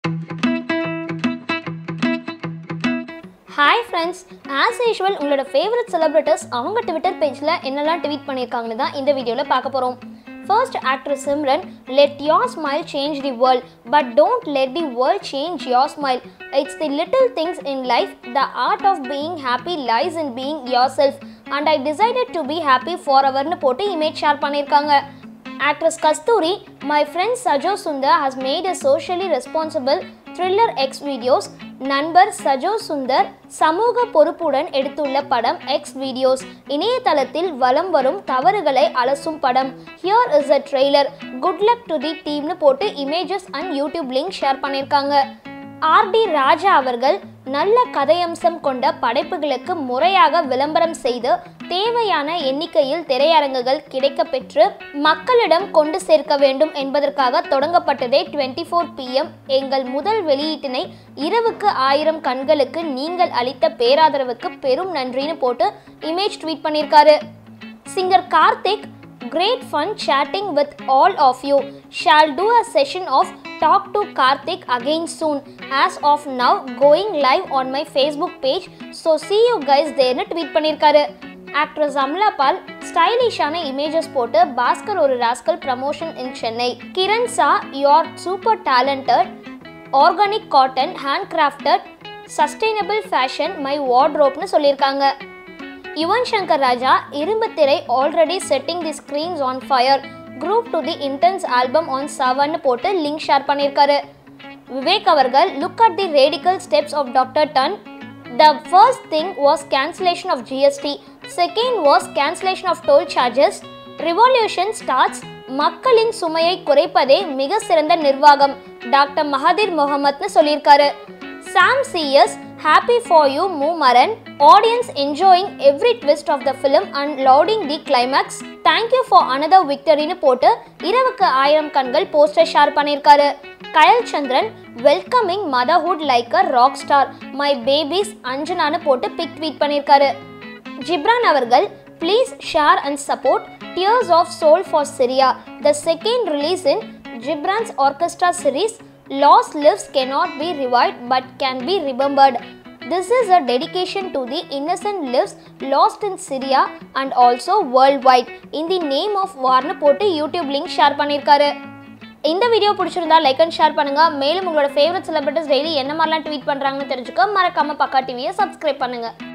Hi friends as usual உங்களோட favourite celebrities அவங்க Twitter பேஜில் என்னெல்லாம் ட்வீட் பண்ணியிருக்காங்கன்னு தான் இந்த வீடியோவில் பார்க்க போகிறோம் first actress Simran let your smile change the world but don't let the world change your smile it's the little things in life the art of being happy lies in being yourself and I decided to be happy for அவர்னு போட்டு image share பண்ணியிருக்காங்க Actress Kasturi, my friend Sajo Sundar has made a socially responsible thriller X videos. நண்பர் சஜோ சுந்தர் சமூக பொறுப்புடன் எடுத்துள்ள படம் X videos இணையதளத்தில் வலம் வரும் தவறுகளை அலசும் படம் here is a trailer good luck to the டீம்னு போட்டு images and YouTube link share பண்ணியிருக்காங்க ஆர்டி ராஜா அவர்கள் நல்ல கதையம்சம் கொண்ட படைப்புகளுக்கு முறையாக விளம்பரம் செய்து தேவையான எண்ணிக்கையில் திரையரங்குகள் கிடைக்கப் பெற்று மக்களிடம் கொண்டு சேர்க்க வேண்டும் என்பதற்காக தொடங்கப்பட்டதே டுவெண்ட்டி ஃபோர் பிஎம் எங்கள் முதல் வெளியீட்டினை இரவுக்கு ஆயிரம் கண்களுக்கு நீங்கள் அளித்த பேராதரவுக்கு பெரும் நன்றின்னு போட்டு இமேஜ் ட்வீட் பண்ணியிருக்காரு singer Karthik Great fun chatting with all of you. Shall do a session of Talk to Karthik again soon. As of now, going live on my Facebook page. So see you guys there னு tweet பண்ணியிருக்காரு actress Amala Paul ஸ்டைலிஷான images போட்டு Bhaskar Oru rascal promotion in Chennai Kiran saw your super talented organic cotton handcrafted sustainable fashion my வார்ட்ரோப்னு சொல்லியிருக்காங்க Yuvan Shankar Raja Irumbu Thirai already setting the screens on fire group to the intense album on செவன்னு போட்டு link share பண்ணியிருக்காரு விவேக் அவர்கள் look at the radical steps of doctor done the first thing was cancellation of GST second was cancellation of toll charges revolution starts மக்களின் சுமையை குறைப்பதே மிக சிறந்த நிர்வாகம் டாக்டர் மஹதிர் முகமத்னு சொல்லியிருக்காரு Sam C S happy for you மூமரன் audience enjoying every twist of the film and lauding the climax thank you for another விக்டரின்னு போட்டு இரவுக்கு ஆயிரம் கண்கள் போஸ்டர் ஷேர் பண்ணியிருக்காரு Kayal Chandran welcoming motherhood like a rock star my babies அஞ்சனான்னு போட்டு பிக் ட்வீட் பண்ணியிருக்காரு ஜிப்ரான் அவர்கள் please share and support tears of soul for Syria the second release in Ghibran's orchestra series Lost lives cannot be revived but can be remembered. This is a dedication to the innocent lives lost in Syria and also worldwide. In the name of warnu போட்டு YouTube link share பண்ணியிருக்காரு இந்த video பிடிச்சிருந்தா like and share பண்ணுங்க மேலும் உங்களோட favourite celebrities daily என்ன மாதிரிலாம் tweet பண்ணுறாங்கன்னு தெரிஞ்சுக்க மறக்காம பக்கா டிவியை சப்ஸ்கிரைப் பண்ணுங்க